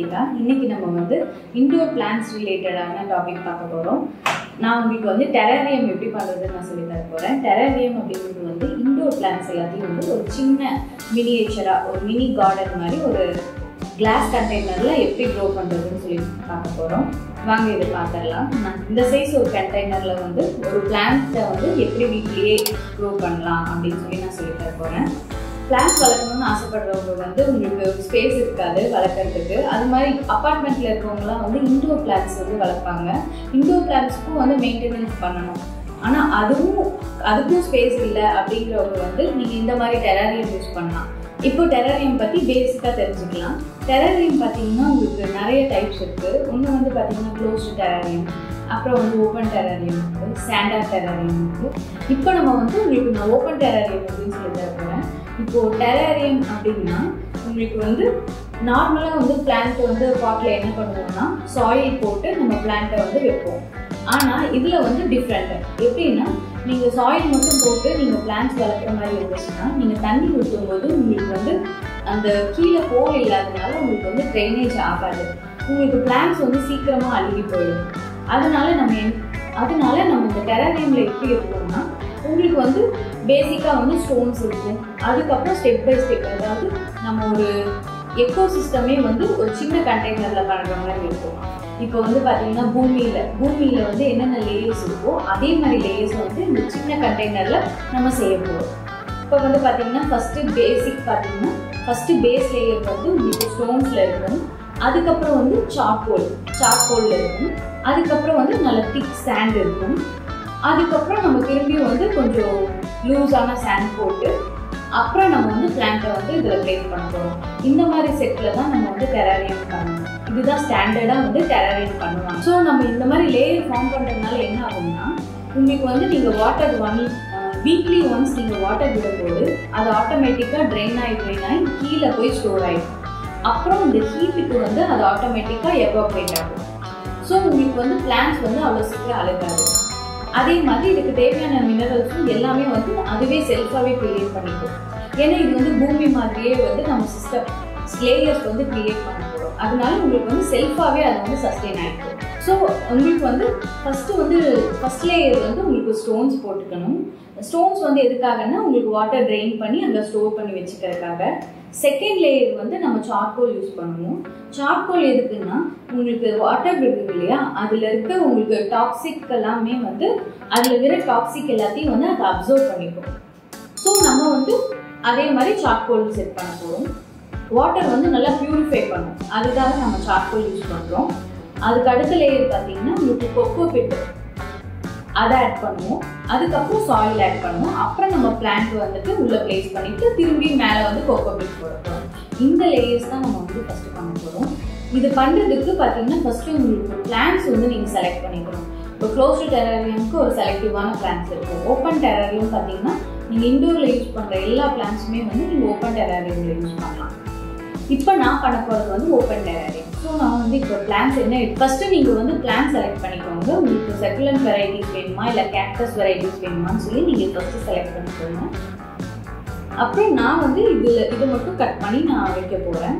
நிக்கிதா இன்னைக்கு நம்ம வந்து இண்டோர் பிளான்ஸ் ரிலேட்டடான டாபிக் பார்க்க போகிறோம் நான் உங்களுக்கு வந்து டெரரியம் எப்படி பண்ணுறதுன்னு நான் சொல்லி தர போகிறேன் டெரரியம் அப்படிங்கிறது வந்து இண்டோர் பிளான்ஸ் எல்லாத்தையும் வந்து ஒரு சின்ன மினியேச்சராக ஒரு மினி கார்டன் மாதிரி ஒரு கிளாஸ் கண்டெய்னரில் எப்படி க்ரோ பண்ணுறதுன்னு சொல்லி பார்க்க போகிறோம் வாங்க இதை பார்த்துடலாம் நான் இந்த சைஸ் ஒரு கண்டெய்னரில் வந்து ஒரு பிளான்ட்டை வந்து எப்படி வீட்லேயே க்ரோ பண்ணலாம் அப்படின்னு சொல்லி நான் சொல்லி தர போகிறேன் பிளான்ஸ் வளர்க்கணும்னு ஆசைப்படுறவங்க வந்து உங்களுக்கு ஸ்பேஸ் இருக்காது வளர்க்குறதுக்கு அது மாதிரி அப்பார்ட்மெண்ட்டில் இருக்கவங்களாம் வந்து இண்டோர் பிளான்ஸ் வந்து வளர்ப்பாங்க இண்டோர் பிளான்ஸ்க்கும் வந்து மெயின்டெனன்ஸ் பண்ணணும் ஆனால் அதுவும் அதுக்கும் ஸ்பேஸ் இல்லை அப்படிங்கிறவங்க வந்து நீங்கள் இந்த மாதிரி டெராரியம் யூஸ் பண்ணலாம் இப்போ டெரரியம் பற்றி பேசிக்காக தெரிஞ்சுக்கலாம் டெரரியம் பார்த்தீங்கன்னா உங்களுக்கு நிறைய டைப்ஸ் இருக்குது ஒன்று வந்து பார்த்தீங்கன்னா க்ளோஸ்டு டெரரியம் அப்புறம் வந்து ஓப்பன் டெரரியம் இருக்குது ஸ்டாண்டர்ட் டெரரியம் இருக்குது இப்போ நம்ம வந்து உங்களுக்கு நான் ஓப்பன் டெரரியம் அப்படின்னு சொல்லி தர போகிறேன் இப்போது டெரரியம் அப்படின்னா உங்களுக்கு வந்து நார்மலாக வந்து பிளான்ட் வந்து பாட்டில் என்ன பண்ணுவோம்னா சாயில் போட்டு நம்ம பிளான்ட்டை வந்து வைப்போம் ஆனால் இதில் வந்து டிஃப்ரெண்ட் எப்படின்னா நீங்கள் சாயில் மட்டும் போட்டு நீங்கள் பிளான்ஸ் வளர்க்குற மாதிரி இருந்துச்சுன்னா நீங்கள் தண்ணி ஊற்றும் போது உங்களுக்கு வந்து அந்த கீழே ஹோல் இல்லாதனால உங்களுக்கு வந்து ட்ரைனேஜ் ஆகாது உங்களுக்கு பிளான்ஸ் வந்து சீக்கிரமாக அழுகி போயிடும் அதனால நம்ம என் அதனால நம்ம இந்த டெரரியமில் எப்படி இருக்கோம்னா உங்களுக்கு வந்து பேசிக்காக வந்து ஸ்டோன்ஸ் இருக்கும் அதுக்கப்புறம் ஸ்டெப் பை ஸ்டெப் அதாவது நம்ம ஒரு எக்கோ சிஸ்டமே வந்து ஒரு சின்ன கண்டெய்னரில் பண்ணுற மாதிரி இருக்கும் இப்போ வந்து பார்த்தீங்கன்னா பூமியில் பூமியில் வந்து என்னென்ன லேயர்ஸ் இருக்கோ அதே மாதிரி லேயர்ஸ் வந்து இந்த சின்ன கண்டெய்னரில் நம்ம செய்ய போகிறோம் இப்போ வந்து பார்த்தீங்கன்னா ஃபஸ்ட்டு பேசிக் பார்த்தீங்கன்னா ஃபஸ்ட்டு பேஸ் லேயர் வந்து உங்களுக்கு ஸ்டோன்ஸில் இருக்கும் அதுக்கப்புறம் வந்து சார்கோல் சார்கோலில் இருக்கும் அதுக்கப்புறம் வந்து நல்ல திக் சாண்ட் இருக்கும் அதுக்கப்புறம் நம்ம திரும்பியும் வந்து கொஞ்சம் லூஸான சாண்ட் போட்டு அப்புறம் நம்ம வந்து பிளான்ட்டை வந்து இதில் பிளேஸ் பண்ண போகிறோம் இந்த மாதிரி செட்டில் தான் நம்ம வந்து டெராரியம் பண்ணணும் இதுதான் ஸ்டாண்டர்டாக வந்து டெராரியம் பண்ணுவாங்க ஸோ நம்ம இந்த மாதிரி லேயர் ஃபார்ம் பண்ணுறதுனால என்ன ஆகும்னா உங்களுக்கு வந்து நீங்கள் வாட்டர் ஒன் வீக்லி ஒன்ஸ் நீங்கள் வாட்டர் விடும்போது அது ஆட்டோமேட்டிக்காக ட்ரெயின் ஆகி ட்ரெயின் ஆகி கீழே போய் ஸ்டோர் ஆகிடும் அப்புறம் இந்த ஹீட்டுக்கு வந்து அது ஆட்டோமேட்டிக்காக எவாப்ரேட் ஆகும் ஸோ உங்களுக்கு வந்து பிளான்ஸ் வந்து அவ்வளோ சீக்கிரம் அழுகாது அதே மாதிரி இதுக்கு தேவையான மினரல்ஸும் எல்லாமே வந்து அதுவே செல்ஃபாகவே கிரியேட் பண்ணிக்கும் ஏன்னா இது வந்து பூமி மாதிரியே வந்து நம்ம சிஸ்டம் லேயர்ஸ் வந்து கிரியேட் பண்ண போகிறோம் அதனால உங்களுக்கு வந்து செல்ஃபாகவே அது வந்து சஸ்டெயின் ஆகிருக்கும் ஸோ உங்களுக்கு வந்து ஃபஸ்ட்டு வந்து ஃபஸ்ட் லேயர் வந்து உங்களுக்கு ஸ்டோன்ஸ் போட்டுக்கணும் ஸ்டோன்ஸ் வந்து எதுக்காகன்னா உங்களுக்கு வாட்டர் ட்ரெயின் பண்ணி அங்கே ஸ்டோர் பண்ணி வச்சுக்கிறதுக்காக செகண்ட் லேயர் வந்து நம்ம சார்கோல் யூஸ் பண்ணுவோம் சார்கோல் எதுக்குன்னா உங்களுக்கு வாட்டர் விடுது இல்லையா அதில் இருக்க உங்களுக்கு டாக்ஸிக் எல்லாமே வந்து அதில் இருக்கிற டாக்ஸிக் எல்லாத்தையும் வந்து அதை அப்சர்வ் பண்ணிக்கும் ஸோ நம்ம வந்து அதே மாதிரி சார்கோல் செட் பண்ண போகிறோம் வாட்டர் வந்து நல்லா பியூரிஃபை பண்ணும் அதுக்காக நம்ம சார்கோல் யூஸ் பண்ணுறோம் அதுக்கு அடுத்த லேயர் பார்த்தீங்கன்னா உங்களுக்கு கொக்கோ பிட்டு அதை ஆட் பண்ணுவோம் அதுக்கப்புறம் சாயில் ஆட் பண்ணுவோம் அப்புறம் நம்ம பிளான்ட் வந்துட்டு உள்ளே ப்ளேஸ் பண்ணிட்டு திரும்பி மேலே வந்து கொக்கோ பிட் போட போகிறோம் இந்த லேயர்ஸ் தான் நம்ம வந்து ஃபஸ்ட்டு பண்ண போகிறோம் இது பண்ணுறதுக்கு பார்த்தீங்கன்னா ஃபஸ்ட்டு உங்களுக்கு பிளான்ஸ் வந்து நீங்கள் செலக்ட் பண்ணிக்கணும் இப்போ க்ளோஸ்டு டெரரியம்க்கு ஒரு செலக்டிவான பிளான்ஸ் இருக்கும் ஓப்பன் டெரரியம் பார்த்தீங்கன்னா நீங்கள் இண்டோரில் யூஸ் பண்ணுற எல்லா பிளான்ஸுமே வந்து நீங்கள் ஓப்பன் டெரரியமில் யூஸ் பண்ணலாம் இப்போ நான் பண்ண போகிறது வந்து ஓப்பன் டெரரியம் ஸோ நான் வந்து இப்போ பிளான்ஸ் என்ன ஃபஸ்ட்டு நீங்கள் வந்து பிளான் செலக்ட் பண்ணிக்கோங்க உங்களுக்கு செக்குலன் வெரைட்டிஸ் வேணுமா இல்லை கேக்டஸ் வெரைட்டிஸ் வேணுமான்னு சொல்லி நீங்கள் ஃபஸ்ட்டு செலக்ட் பண்ணிக்கோங்க அப்புறம் நான் வந்து இதில் இதை மட்டும் கட் பண்ணி நான் வைக்க போகிறேன்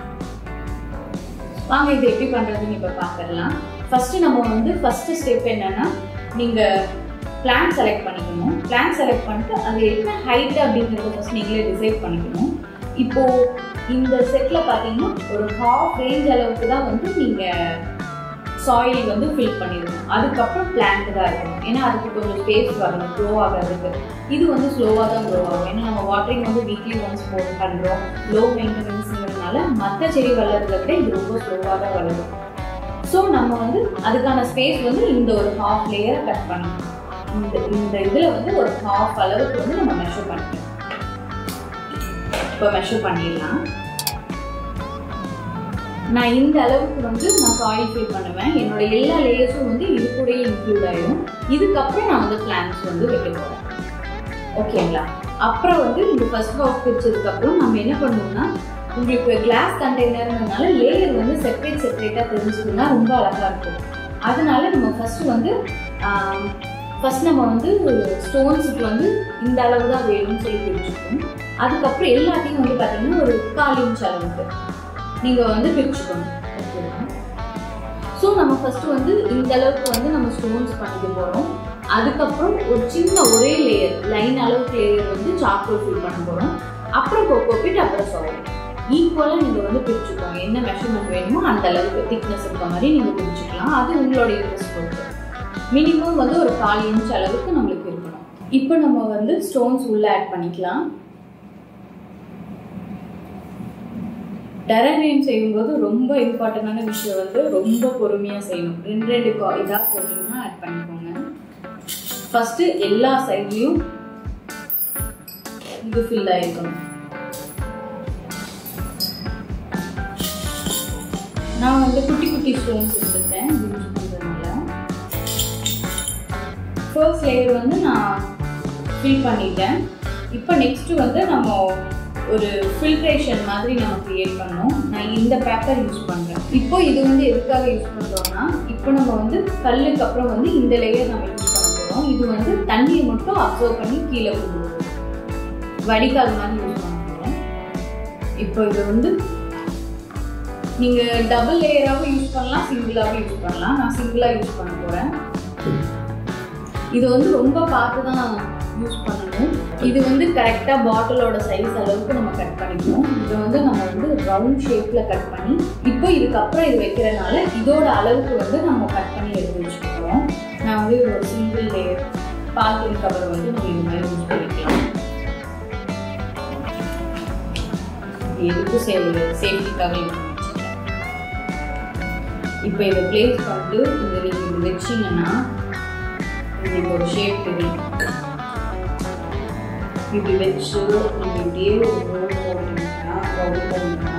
வாங்க இது எப்படி பண்ணுறதுன்னு இப்போ பார்த்துடலாம் ஃபஸ்ட்டு நம்ம வந்து ஃபஸ்ட்டு ஸ்டெப் என்னென்னா நீங்கள் பிளான் செலக்ட் பண்ணிக்கணும் பிளான் செலக்ட் பண்ணிட்டு அது என்ன ஹைட் அப்படிங்கிறத ஃபஸ்ட் நீங்களே டிசைட் பண்ணிக்கணும் இப்போது இந்த செட்டில் பார்த்தீங்கன்னா ஒரு ஹாஃப் ரேஞ்ச் அளவுக்கு தான் வந்து நீங்கள் சாயில் வந்து ஃபில் பண்ணிடணும் அதுக்கப்புறம் பிளான்ட் தான் இருக்கணும் ஏன்னா அதுக்கு கொஞ்சம் ஸ்பேஸ் வரணும் க்ரோ ஆகிறதுக்கு இது வந்து ஸ்லோவாக தான் க்ரோ ஆகும் ஏன்னா நம்ம வாட்டரிங் வந்து வீக்லி ஒன்ஸ் போட்டு பண்ணுறோம் லோ மெயின்டெனன்ஸுங்கிறதுனால மற்ற செடி வளர்றதை விட இது ரொம்ப ஸ்லோவாக தான் வளரும் ஸோ நம்ம வந்து அதுக்கான ஸ்பேஸ் வந்து இந்த ஒரு ஹாஃப் லேயரை கட் பண்ணணும் இந்த இந்த இதில் வந்து ஒரு ஹாஃப் அளவுக்கு வந்து நம்ம மெஷர் பண்ணிக்கணும் இப்போ மெஷர் பண்ணிடலாம் நான் இந்த அளவுக்கு வந்து நான் சாயில் ஃபில் பண்ணுவேன் என்னோட எல்லா லேயர்ஸும் வந்து இது கூடயே இன்க்ளூட் ஆயிடும் இதுக்கப்புறம் நான் வந்து பிளான்ஸ் வந்து வைக்க போகிறேன் ஓகேங்களா அப்புறம் வந்து இந்த ஃபர்ஸ்ட் ஹாஃப் பிரிச்சதுக்கப்புறம் நம்ம என்ன பண்ணுவோம்னா உங்களுக்கு கிளாஸ் கண்டெய்னர்னால லேயர் வந்து செப்பரேட் செப்பரேட்டாக தெரிஞ்சுக்கணும்னா ரொம்ப அழகாக இருக்கும் அதனால நம்ம ஃபஸ்ட்டு வந்து ஃபஸ்ட் நம்ம வந்து ஸ்டோன்ஸுக்கு வந்து இந்த அளவு தான் வேணும்னு சொல்லி பிரிச்சுக்கணும் அதுக்கப்புறம் எல்லாத்தையும் வந்து பார்த்தீங்கன்னா ஒரு கால் இன்ச் அளவுக்கு நீங்கள் வந்து பிரிச்சுக்கணும் நம்ம ஃபஸ்ட்டு வந்து இந்த அளவுக்கு வந்து நம்ம ஸ்டோன்ஸ் பண்ணிக்க போகிறோம் அதுக்கப்புறம் ஒரு சின்ன ஒரே லேயர் லைன் அளவுக்கு லேயர் வந்து சாக்கோல் ஃபில் பண்ண போகிறோம் அப்புறம் கோகோபிட் அப்புறம் சாயில் ஈக்குவலாக நீங்கள் வந்து பிரிச்சுக்கோங்க என்ன மெஷர்மெண்ட் வேணுமோ அந்த அளவுக்கு திக்னஸ் இருக்க மாதிரி நீங்கள் பிரிச்சுக்கலாம் அது உங்களோட இன்ட்ரெஸ்ட் பொறுத்து மினிமம் வந்து ஒரு கால் இன்ச் அளவுக்கு நம்மளுக்கு இருக்கணும் இப்போ நம்ம வந்து ஸ்டோன்ஸ் உள்ளே ஆட் பண்ணிக்கலாம் டெரரியம் செய்யும்போது ரொம்ப இம்பார்ட்டண்டான விஷயம் வந்து ரொம்ப பொறுமையாக செய்யணும் ரெண்டு ரெண்டு கா இதாக போட்டிங்கன்னா ஆட் பண்ணிக்கோங்க ஃபஸ்ட்டு எல்லா சைட்லேயும் இது ஃபில் ஆகிருக்கணும் நான் வந்து குட்டி குட்டி ஸ்டோன்ஸ் எடுத்துட்டேன் யூஸ் பண்ணுறதுனால ஃபர்ஸ்ட் லேயர் வந்து நான் ஃபில் பண்ணிட்டேன் இப்போ நெக்ஸ்ட்டு வந்து நம்ம ஒரு ஃபில்ட்ரேஷன் மாதிரி நம்ம க்ரியேட் பண்ணோம் நான் இந்த பேப்பர் யூஸ் பண்ணுறேன் இப்போ இது வந்து எதுக்காக யூஸ் பண்ணுறோம்னா இப்போ நம்ம வந்து கல்லுக்கு அப்புறம் வந்து இந்த லேயர் நம்ம யூஸ் பண்ண போகிறோம் இது வந்து தண்ணியை மட்டும் அப்சர்வ் பண்ணி கீழே கொண்டு வரும் வடிகால் மாதிரி யூஸ் பண்ண போகிறோம் இப்போ இது வந்து நீங்கள் டபுள் லேயராகவும் யூஸ் பண்ணலாம் சிங்கிளாகவும் யூஸ் பண்ணலாம் நான் சிங்கிளாக யூஸ் பண்ண போகிறேன் இது வந்து ரொம்ப பார்த்து தான் யூஸ் பண்ணணும் இது வந்து கரெக்டாக பாட்டிலோட சைஸ் அளவுக்கு நம்ம கட் பண்ணிக்கணும் இதை வந்து நம்ம வந்து ரவுண்ட் ஷேப்பில் கட் பண்ணி இப்போ இதுக்கப்புறம் இது வைக்கிறனால இதோட அளவுக்கு வந்து நம்ம கட் பண்ணி எடுத்து வச்சுக்கிறோம் நான் வந்து ஒரு சிங்கிள் லேயர் பாலித்தீன் கவர் வந்து நம்ம இது மாதிரி யூஸ் பண்ணிக்கலாம் எதுக்கு சேவை சேஃப்டிக்காக யூஸ் பண்ணி இப்போ இதை பிளேஸ் பண்ணிட்டு இந்த நீங்கள் இது வச்சிங்கன்னா இது ஒரு ஷேப் தெரியும் இப்படி வச்சு நீங்கள் இப்படியே ஒரு ரோல் போட்டீங்கன்னா ரவுண்ட் போட்டீங்கன்னா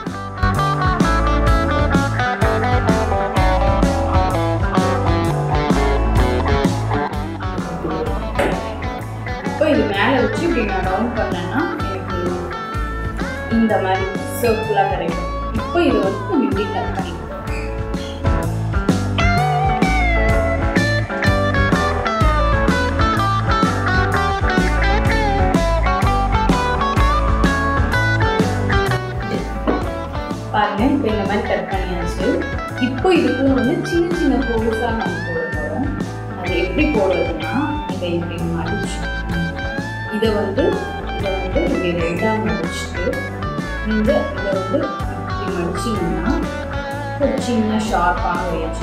இப்போ இது மேலே வச்சு இப்படி நான் ரவுண்ட் பண்ணேன்னா எனக்கு இந்த மாதிரி சர்க்குலாக கிடைக்கும் இப்போ இதை வந்து நம்ம இப்படி கட் பண்ணிக்கலாம் பாருங்க இப்போ இந்த மாதிரி கட் பண்ணியாச்சு இப்போ இதுக்குள்ள வந்து சின்ன சின்ன ஹோல்ஸாக நம்ம போட போகிறோம் அது எப்படி போடுறதுன்னா இதை இப்படி மடிச்சு இதை வந்து இதை வந்து இப்படி ரெண்டாக மடிச்சுட்டு இந்த இதை வந்து இப்படி மடிச்சிங்கன்னா ஒரு சின்ன ஷார்ப்பான ஒரு எட்ஜ்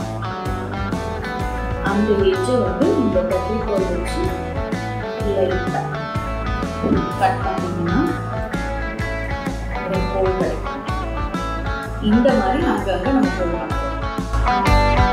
அந்த எட்ஜை வந்து இந்த கத்திரிக்கோல் வச்சு லைட்டாக கட் பண்ணிங்கன்னா ஒரு ஹோல் கிடைக்கும் இந்த மாதிரி அங்கங்க நம்ம போடலாம்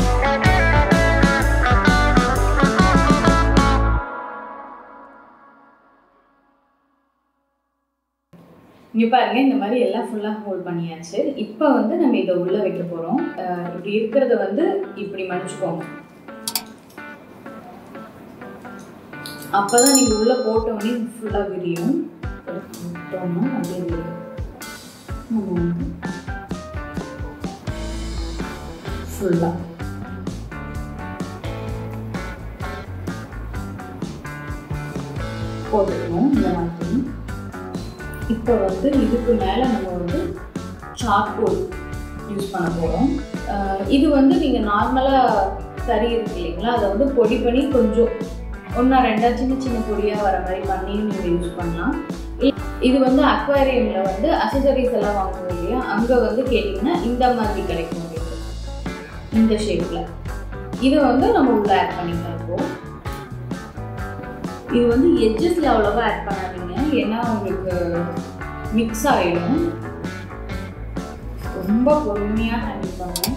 இங்கே பாருங்க இந்த மாதிரி எல்லாம் ஃபுல்லாக ஹோல்ட் பண்ணியாச்சு இப்போ வந்து நம்ம இதை உள்ளே வைக்க போகிறோம் இப்படி இருக்கிறத வந்து இப்படி மடிச்சுக்கோங்க அப்போதான் நீங்கள் உள்ளே போட்டோடனே ஃபுல்லாக விரியும் விட்டோம்னா அப்படியே விரியும் நம்ம வந்து ஃபுல்லாக போட்டுக்கணும் இந்த மாதிரி இப்போ வந்து இதுக்கு மேலே நம்ம வந்து சார்கோல் யூஸ் பண்ண போகிறோம் இது வந்து நீங்கள் நார்மலாக கறி இருக்கு இல்லைங்களா அதை வந்து பொடி பண்ணி கொஞ்சம் ஒன்றா ரெண்டா சின்ன சின்ன பொடியாக வர மாதிரி பண்ணி நீங்கள் யூஸ் பண்ணலாம் இது வந்து அக்வாரியமில் வந்து அசசரிஸ் எல்லாம் வாங்குவோம் இல்லையா அங்கே வந்து கேட்டிங்கன்னா இந்த மாதிரி கிடைக்கும் உங்களுக்கு இந்த ஷேப்பில் இதை வந்து நம்ம உள்ள ஆட் பண்ணிக்கலாம் இப்போ இது வந்து எட்ஜஸில் அவ்வளோவா ஆட் பண்ணாதீங்க ஏன்னா உங்களுக்கு மிக்ஸ் ஆகிடும் ரொம்ப பொறுமையாக ஹேண்டில் பண்ணணும்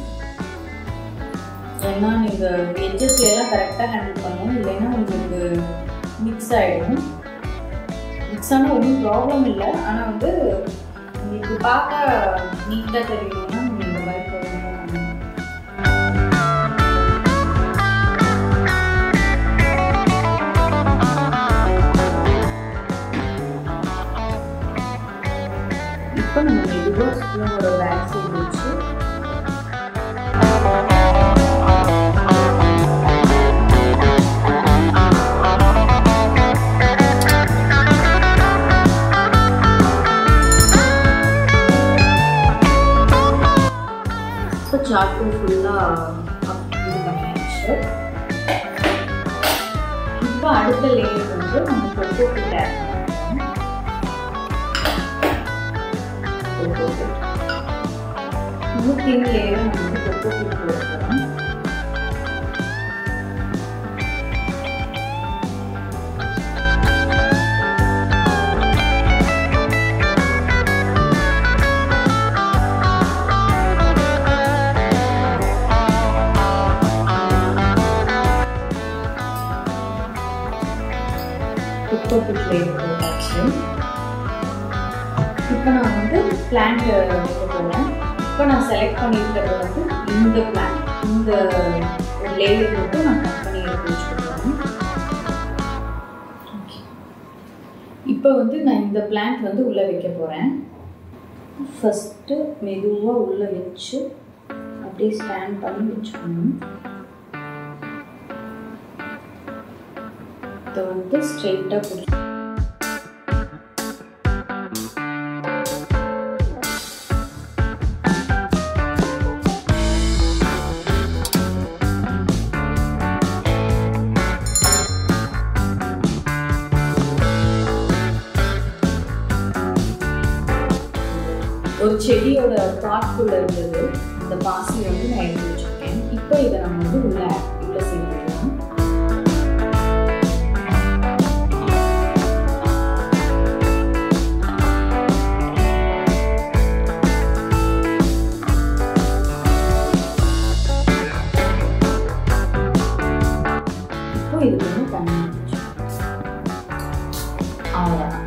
ஏன்னா நீங்கள் எட்ஜஸ்ல எல்லாம் கரெக்டாக ஹேண்டில் பண்ணணும் இல்லைன்னா உங்களுக்கு மிக்ஸ் ஆகிடும் மிக்ஸ் ஆனால் ஒன்றும் ப்ராப்ளம் இல்லை ஆனால் வந்து உங்களுக்கு பார்க்க நீட்டாக தெரியணும்னா நீங்கள் இந்த மாதிரி பொறுமையாக பண்ணணும் இப்போ நம்ம மெதுவாக ஸ்பூனோட வேக்சின் வச்சு இப்போ சார்கோல் ஃபுல்லாக இது பண்ணியாச்சு இப்போ அடுத்த லேயர் வந்து நம்ம கொக்கோ பிட் ஆட் பண்ணுவோம் கொக்கோ பிட் இன்னும் தின் லேயர் நம்ம வந்து கொக்கோ பிட் போட்டுக்கிறோம் கொக்கோ பிட் லேயர் போட்டாச்சு இப்போ நான் வந்து பிளான்ட் வைக்க போகிறேன் இப்போ நான் செலக்ட் பண்ணியிருக்கிறது வந்து இந்த பிளான் இந்த லேயர் மட்டும் நான் கட் பண்ணி எடுத்து வச்சுருக்கேன் இப்போ வந்து நான் இந்த பிளான்ட் வந்து உள்ளே வைக்க போகிறேன் ஃபஸ்ட்டு மெதுவாக உள்ளே வச்சு அப்படியே ஸ்டாண்ட் பண்ணி வச்சுக்கணும் இதை வந்து ஸ்ட்ரெயிட்டாக பிடிச்சி ஒரு செடியோட பாட்டுக்குள்ள இருந்தது அந்த பாசி வந்து நான் எடுத்து வச்சிருக்கேன் இப்போ இதை நம்ம வந்து உள்ள உள்ள சேர்த்துக்கலாம் இப்போ இது வந்து தண்ணி அவ்வளோதான்